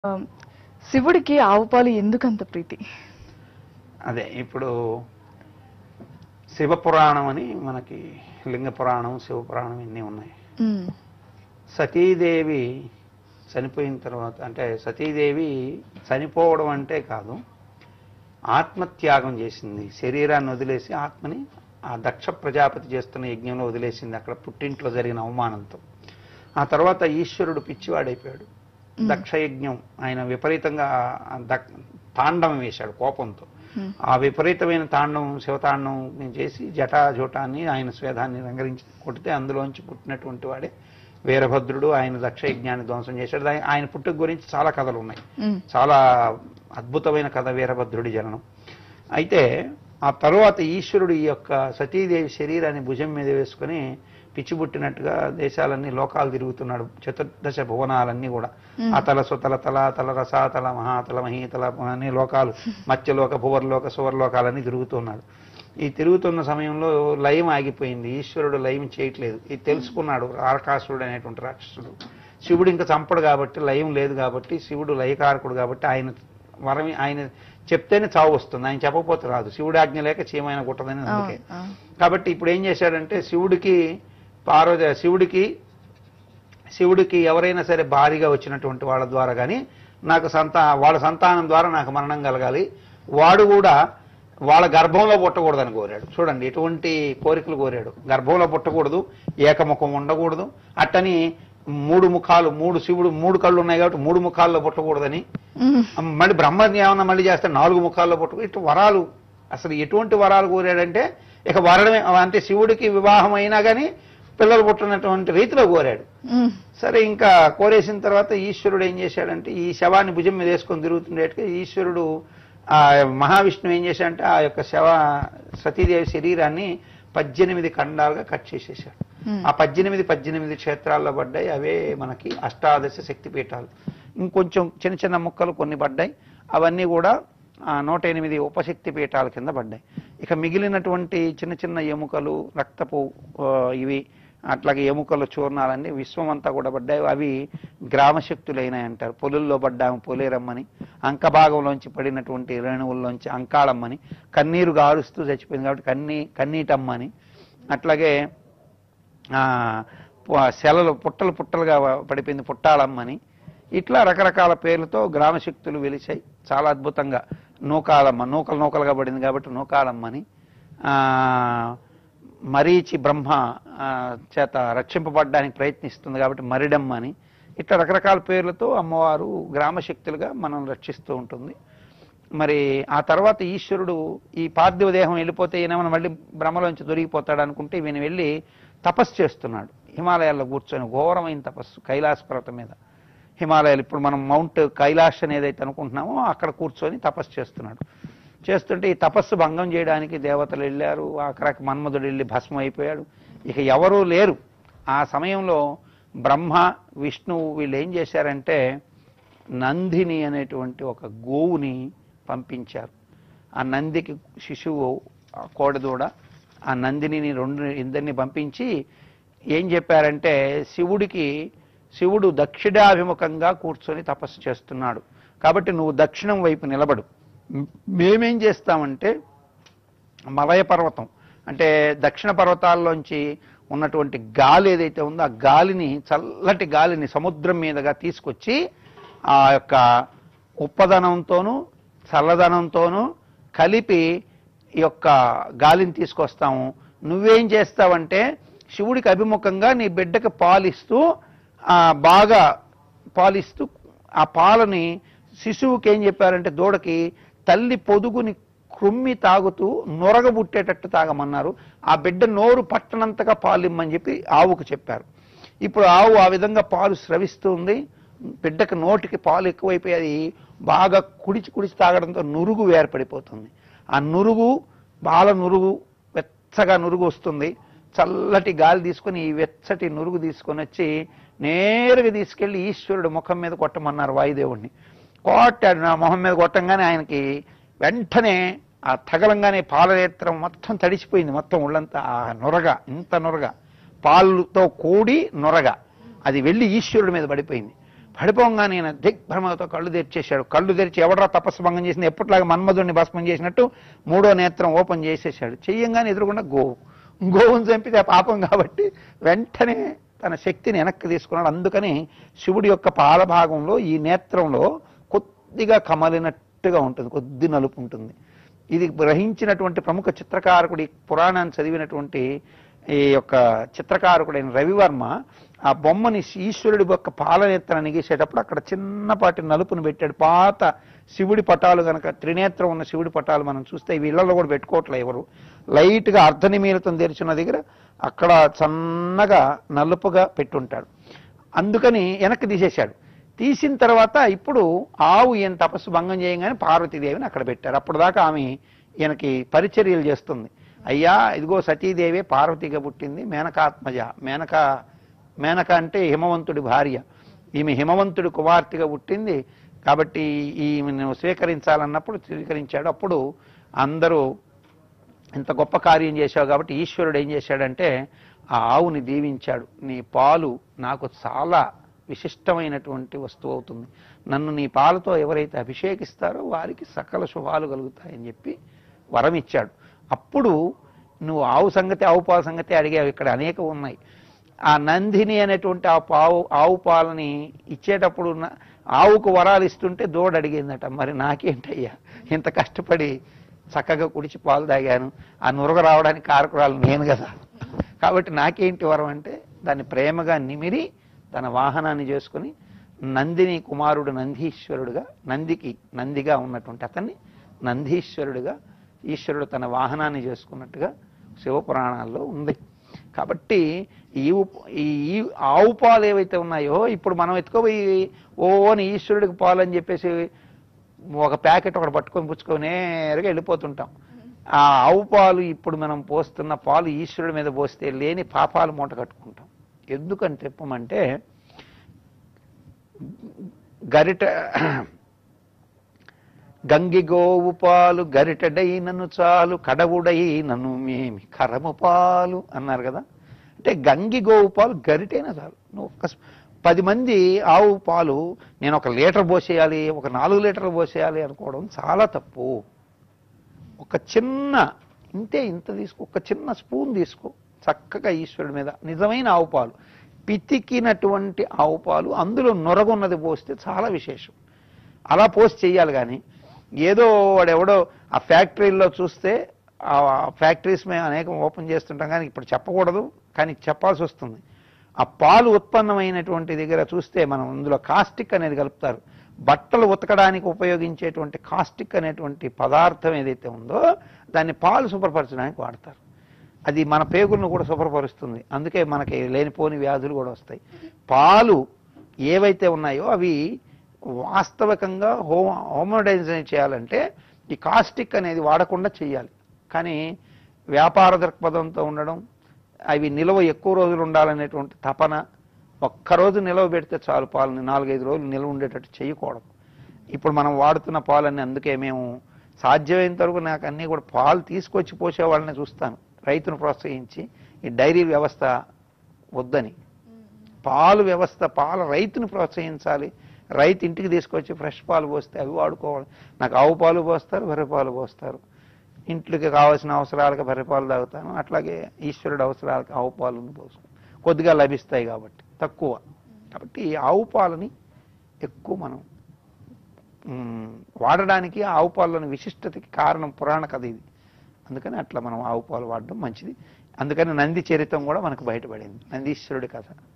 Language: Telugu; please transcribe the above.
ఆ, శివుడికి ఆవు పాలు ఎందుకంత ప్రీతి అదే ఇప్పుడు శివ పురాణం అని మనకి లింగ పురాణం శివ పురాణం ఇన్ని ఉన్నాయి మ్మ్. సతీదేవి చనిపోయిన తర్వాత అంటే సతీదేవి చనిపోవడం అంటే కాదు ఆత్మత్యాగం చేసింది శరీరాన్ని వదిలేసి ఆత్మని ఆ దక్ష ప్రజాపతి చేస్తున్న యజ్ఞంలో వదిలేసింది అక్కడ పుట్టింట్లో జరిగిన అవమానంతో ఆ తర్వాత ఈశ్వరుడు పిచ్చివాడైపోయాడు దక్ష యజ్ఞం ఆయన విపరీతంగా ఆ దక్- తాండవం వేశాడు కోపంతో మ్మ్. ఆ విపరీతమైన తాండవం శివతాండవం చేసి జటాజూటాన్ని ఆయన స్వేదాన్ని రంగరించి కొడితే అందులోంచి పుట్టినటువంటి వాడే వీరభద్రుడు ఆయన దక్ష యజ్ఞాన్ని ధ్వంసం చేశాడు ఆయన- ఆయన పుట్టుక గురించి చాలా కథలు ఉన్నాయి మ్మ్. చాలా అద్భుతమైన కథ వీరభద్రుడి జననం అయితే ఆ తరువాత ఈశ్వరుడు ఈ యొక్క సతీదేవి శరీరాన్ని భుజం మీద వేసుకుని పిచ్చిబుట్టినట్టుగా దేశాలన్నీ లోకాలు తిరుగుతున్నాడు చతుర్దశ భువనాలన్నీ కూడా మ్మ్. అతల సుతల తల తల రసాతల మహాతల మహీతల అనే లోకాలు మత్స్యలోక భువర్లోక సువర్లోకాలన్నీ తిరుగుతున్నాడు ఈ తిరుగుతున్న సమయంలో లయం ఆగిపోయింది ఈశ్వరుడు లయం చేయట్లేదు ఇది తెలుసుకున్నాడు ఆకాశుడు అనేటువంటి రాక్షసుడు శివుడు ఇంకా చంపడు కాబట్టి లయం లేదు కాబట్టి శివుడు లయకారకుడు కాబట్టి ఆయన వరం ఆయన చెప్తేనే చావు వస్తుంది ఆయన చెప్పకపోతే రాదు శివుడి ఆజ్ఞ లేక చీమైన గుట్టదని అందుకే అవును, అవును. కాబట్టి ఇప్పుడు ఏం చేశాడంటే శివుడికి పార్వతి శివుడికి శివుడికి ఎవరైనా సరే భారీగా వచ్చినటువంటి వాళ్ళ ద్వారా కానీ నాకు సంతా వాళ్ళ సంతానం ద్వారా నాకు మరణం కలగాలి వాడు కూడా వాళ్ళ గర్భంలో పుట్టకూడదని కోరాడు చూడండి ఎటువంటి కోరికలు కోరాడు గర్భంలో పుట్టకూడదు ఏకముఖం ఉండకూడదు అట్టని మూడు ముఖాలు మూడు శివుడు మూడు కళ్ళు ఉన్నాయి కాబట్టి మూడు ముఖాల్లో పుట్టకూడదని మ్మ్. మళ్ళీ బ్రహ్మని ఏమన్నా మళ్ళీ చేస్తే నాలుగు ముఖాల్లో పుట్టు ఇటు వరాలు అసలు ఎటువంటి వరాలు కోరాడంటే ఇక వరడమే అంటే శివుడికి వివాహం అయినా కానీ పిల్లలు పుట్టినటువంటి రీతిలో కోరాడు మ్మ్. సరే ఇంకా కోరేసిన తర్వాత ఈశ్వరుడు ఏం చేశాడంటే ఈ శవాన్ని భుజం మీద వేసుకొని తిరుగుతుండేట్టుగా ఈశ్వరుడు ఆ మహావిష్ణువు ఏం చేశాడంటే ఆ యొక్క శవ సతీదేవి శరీరాన్ని పద్దెనిమిది ఖండాలుగా కట్ చేసేసాడు మ్మ్. ఆ పద్దెనిమిది పద్దెనిమిది క్షేత్రాల్లో పడ్డాయి అవే మనకి అష్టాదశ శక్తిపీఠాలు ఇంకొంచెం చిన్న చిన్న ముక్కలు కొన్ని పడ్డాయి అవన్నీ కూడా ఆ, నూట ఎనిమిది ఉపశక్తి పీఠాల కింద పడ్డాయి ఇక మిగిలినటువంటి చిన్న చిన్న ఎముకలు రక్తపు ఆ, ఇవి అట్లాగే ఎముకల చూర్ణాలన్నీ విశ్వం అంతా కూడా పడ్డాయి అవి గ్రామశక్తులైనాయి అంటారు పొలుల్లో పడ్డాము పొలేరమ్మని అంకభాగంలోంచి పడినటువంటి రేణువుల్లోంచి అంకాళమ్మని కన్నీరు గారుస్తూ చచ్చిపోయింది కాబట్టి కన్నీ కన్నీటమ్మని అట్లాగే ఆ, పు- శలలు పుట్టలు పుట్టలుగా పడిపోయింది పుట్టాలమ్మని ఇట్లా రకరకాల పేర్లతో గ్రామశక్తులు వెలిశాయి చాలా అద్భుతంగా నూకాలమ్మ నూకలు నూకలుగా పడింది కాబట్టి నూకాలమ్మని ఆ, మరీచి బ్రహ్మ ఆ, చేత రక్షింపబడడానికి ప్రయత్నిస్తుంది కాబట్టి మరిడమ్మ అని ఇట్లా రకరకాల పేర్లతో అమ్మవారు గ్రామశక్తులుగా మనం రక్షిస్తూ ఉంటుంది మరి ఆ తర్వాత ఈశ్వరుడు ఈ పార్థివ దేహం వెళ్ళిపోతే ఈయన మళ్ళీ భ్రమలోంచి దొరికిపోతాడు అనుకుంటే ఈయన వెళ్ళి తపస్సు చేస్తున్నాడు హిమాలయాల్లో కూర్చొని ఘోరమైన తపస్సు కైలాస పర్వతం మీద హిమాలయాలు ఇప్పుడు మనం మౌంట్ కైలాష్ అని ఏదైతే అనుకుంటున్నామో అక్కడ కూర్చొని తపస్సు చేస్తున్నాడు చేస్తుంటే ఈ తపస్సు భంగం చేయడానికి దేవతలు వెళ్ళారు అక్కడికి మన్మధుడు వెళ్ళి భస్మం అయిపోయాడు ఇక ఎవరూ లేరు ఆ సమయంలో బ్రహ్మ విష్ణువు వీళ్ళు ఏం చేశారంటే నందిని అనేటువంటి ఒక గోవుని పంపించారు ఆ నందికి శిశువు ఆ కోడదూడ ఆ నందిని రెండు ఇద్దరిని పంపించి ఏం చెప్పారంటే శివుడికి శివుడు దక్షిణాభిముఖంగా కూర్చొని తపస్సు చేస్తున్నాడు కాబట్టి నువ్వు దక్షిణం వైపు నిలబడు మ్- మేమేం చేస్తామంటే మలయ పర్వతం అంటే దక్షిణ పర్వతాల్లోంచి ఉన్నటువంటి గాలి ఏదైతే ఉందో ఆ గాలిని చల్లటి గాలిని సముద్రం మీదుగా తీసుకొచ్చి ఆ యొక్క ఉప్పదనంతోనూ చల్లదనంతోనూ కలిపి ఈ యొక్క గాలిని తీసుకొస్తాము నువ్వేం చేస్తావంటే శివుడికి అభిముఖంగా నీ బిడ్డకి పాలిస్తూ ఆ, బాగా పాలిస్తూ ఆ పాలని శిశువుకి ఏం చెప్పారంటే దూడకి తల్లి పొదుగుని క్రుమ్మి తాగుతూ నొరగబుట్టేటట్టు తాగమన్నారు ఆ బిడ్డ నోరు పట్టనంతగా పాలు ఇమ్మని చెప్పి ఆవుకు చెప్పారు ఇప్పుడు ఆవు ఆ విధంగా పాలు స్రవిస్తుంది బిడ్డకి నోటికి పాలు ఎక్కువైపోయి అది బాగా కుడిచి కుడిచి తాగడంతో నురుగు ఏర్పడిపోతుంది ఆ నురుగు బాల నురుగు వెచ్చగా నురుగు వస్తుంది చల్లటి గాలి తీసుకొని ఈ వెచ్చటి నురుగు తీసుకొని వచ్చి నేరుగా తీసుకెళ్లి ఈశ్వరుడు ముఖం మీద కొట్టమన్నారు వాయుదేవుడిని కొట్టాడు నా మొహం మీద కొట్టంగానే ఆయనకి వెంటనే ఆ తగలంగానే పాలనేత్రం మొత్తం తడిసిపోయింది మొత్తం ఒళ్ళంతా ఆ నొరగ ఇంత నొరగ పాలుతో కూడి నొరగ అది వెళ్ళి ఈశ్వరుడి మీద పడిపోయింది పడిపోగానే ఈయన దిగ్భ్రమతో కళ్ళు తెరిచేశాడు కళ్ళు తెరిచి ఎవడరా తపస్సు భంగం చేసింది ఎప్పటిలాగా మన్మధుడిని భస్మం చేసినట్టు మూడో నేత్రం ఓపెన్ చేసేసాడు చెయ్యంగానే ఎదురుగుండా గోవు గోవును చంపితే ఆ పాపం కాబట్టి వెంటనే తన శక్తిని వెనక్కి తీసుకున్నాడు అందుకని శివుడి యొక్క పాల భాగంలో ఈ నేత్రంలో కొద్దిగా కమలినట్టుగా ఉంటుంది కొద్ది నలుపు ఉంటుంది ఇది గ్రహించినటువంటి ప్రముఖ చిత్రకారకుడి పురాణాన్ని చదివినటువంటి ఈ యొక్క చిత్రకారకుడైన రవివర్మ ఆ బొమ్మని ఈశ్వరుడి యొక్క పాలనేత్రాన్ని గీసేటప్పుడు అక్కడ చిన్నపాటి నలుపును పెట్టాడు పాత శివుడి పటాలు గనక త్రినేత్రం ఉన్న శివుడి పటాలు మనం చూస్తే వీళ్ళల్లో కూడా పెట్టుకోవట్లే ఎవరు లైట్గా అర్ధనిమీలతం తెరిచిన దగ్గర అక్కడ సన్నగా నలుపుగా పెట్టుంటాడు అందుకని వెనక్కి తీసేశాడు తీసిన తర్వాత ఇప్పుడు ఆవు ఈయన తపస్సు భంగం చేయగానే పార్వతీదేవిని అక్కడ పెట్టారు అప్పుడు దాకా ఆమె ఈయనకి పరిచర్యలు చేస్తుంది అయ్యా ఇదిగో సతీదేవి పార్వతిగా పుట్టింది మేనకాత్మజ మేనక మేనక అంటే హిమవంతుడి భార్య ఈమె హిమవంతుడి కుమార్తెగా పుట్టింది కాబట్టి ఈమెను స్వీకరించాలన్నప్పుడు స్వీకరించాడు అప్పుడు అందరూ ఇంత గొప్ప కార్యం చేశావు కాబట్టి ఈశ్వరుడు ఏం చేశాడంటే ఆ ఆవుని దీవించాడు నీ పాలు నాకు చాలా విశిష్టమైనటువంటి వస్తువు అవుతుంది నన్ను నీ పాలతో ఎవరైతే అభిషేకిస్తారో వారికి సకల శుభాలు కలుగుతాయని చెప్పి వరం ఇచ్చాడు అప్పుడు నువ్వు ఆవు సంగతి ఆవు పాల సంగతి అడిగావు ఇక్కడ అనేక ఉన్నాయి ఆ నందిని అనేటువంటి ఆ పావు ఆవు పాలని ఇచ్చేటప్పుడు నా- ఆవుకు వరాలు ఇస్తుంటే దూడ అడిగిందట మరి నాకేంటయ్యా ఇంత కష్టపడి చక్కగా కుడిచి పాలు తాగాను ఆ నురగ రావడానికి కారకురాలు నేను కదా కాబట్టి నాకేంటి వరం అంటే దాన్ని ప్రేమగా నిమిరి తన వాహనాన్ని చేసుకుని నందిని కుమారుడు నందీశ్వరుడుగా నందికి నందిగా ఉన్నటువంటి అతన్ని నందీశ్వరుడుగా ఈశ్వరుడు తన వాహనాన్ని చేసుకున్నట్టుగా శివపురాణాల్లో ఉంది కాబట్టి ఈ ఉప్- ఈ ఈ ఆవు పాలు ఏవైతే ఉన్నాయో ఇప్పుడు మనం ఎత్తుకోపోయి ఓ అని ఈశ్వరుడికి పాలు అని చెప్పేసి ఒక ప్యాకెట్ ఒకటి పట్టుకొని పుచ్చుకొని నేరుగా వెళ్ళిపోతుంటాం ఆ ఆవు పాలు ఇప్పుడు మనం పోస్తున్న పాలు ఈశ్వరుడి మీద పోస్తే లేని పాపాలు మూట కట్టుకుంటాం ఎందుకని చెప్పమంటే గరిట గంగిగోవు పాలు గరిటడైనను చాలు కడవుడైనను మేమి కరము పాలు అన్నారు కదా అంటే గంగి గోవు పాలు గరిటైనా చాలు నువ్వు ఒక్క స్- పది మంది ఆవు పాలు నేను ఒక లీటర్ పోసేయాలి ఒక నాలుగు లీటర్లు పోసేయాలి అనుకోవడం చాలా తప్పు ఒక చిన్న ఇంతే ఇంత తీసుకో ఒక చిన్న స్పూన్ తీసుకో చక్కగా ఈశ్వరుడి మీద నిజమైన ఆవు పాలు పితికినటువంటి ఆవు పాలు అందులో నొరగున్నది పోస్తే చాలా విశేషం అలా పోస్ట్ చేయాలి కానీ ఏదో వాడెవడో ఆ ఫ్యాక్టరీల్లో చూస్తే ఆ ఫ్యాక్టరీస్ మేము అనేకం ఓపెన్ చేస్తుంటాం కానీ ఇప్పుడు చెప్పకూడదు కానీ చెప్పాల్సి వస్తుంది ఆ పాలు ఉత్పన్నమైనటువంటి దగ్గర చూస్తే మనం అందులో కాస్టిక్ అనేది కలుపుతారు బట్టలు ఉతకడానికి ఉపయోగించేటువంటి కాస్టిక్ అనేటువంటి పదార్థం ఏదైతే ఉందో దాన్ని పాలు శుభ్రపరచడానికి వాడతారు అది మన పేగులను కూడా శుభ్రపరుస్తుంది అందుకే మనకి లేనిపోని వ్యాధులు కూడా వస్తాయి పాలు ఏవైతే ఉన్నాయో అవి వాస్తవికంగా హోమ హోమోడైజేషన్ చేయాలంటే ఈ కాస్టిక్ అనేది వాడకుండా చేయాలి కానీ వ్యాపార దృక్పథంతో ఉండడం అవి నిల్వ ఎక్కువ రోజులు ఉండాలనేటువంటి తపన ఒక్కరోజు నిల్వ పెడితే చాలు పాలని నాలుగైదు రోజులు నిల్వ ఉండేటట్టు చేయకూడదు ఇప్పుడు మనం వాడుతున్న పాలన్నీ అందుకే మేము సాధ్యమైనంత వరకు నాకు అన్నీ కూడా పాలు తీసుకొచ్చి పోసే వాళ్ళని చూస్తాను రైతును ప్రోత్సహించి ఈ డైరీ వ్యవస్థ వద్దని పాలు వ్యవస్థ పాల రైతును ప్రోత్సహించాలి రైతు ఇంటికి తీసుకొచ్చి ఫ్రెష్ పాలు పోస్తే అవి వాడుకోవాలి నాకు ఆవు పాలు పోస్తారు బర్రె పాలు పోస్తారు ఇంట్లోకి కావాల్సిన అవసరాలకు బర్రె పాలు తాగుతాను అట్లాగే ఈశ్వరుడు అవసరాలకు ఆవు పాలను పోసు కొద్దిగా లభిస్తాయి కాబట్టి తక్కువ కాబట్టి ఈ ఆవు పాలని ఎక్కువ మనం మ్, వాడడానికి ఆవు పాలలోని విశిష్టతకి కారణం పురాణ కథ ఇది అందుకని అట్లా మనం ఆవు పాలు వాడడం మంచిది అందుకని నంది చరిత్రం కూడా మనకు బయటపడింది నందీశ్వరుడి కథ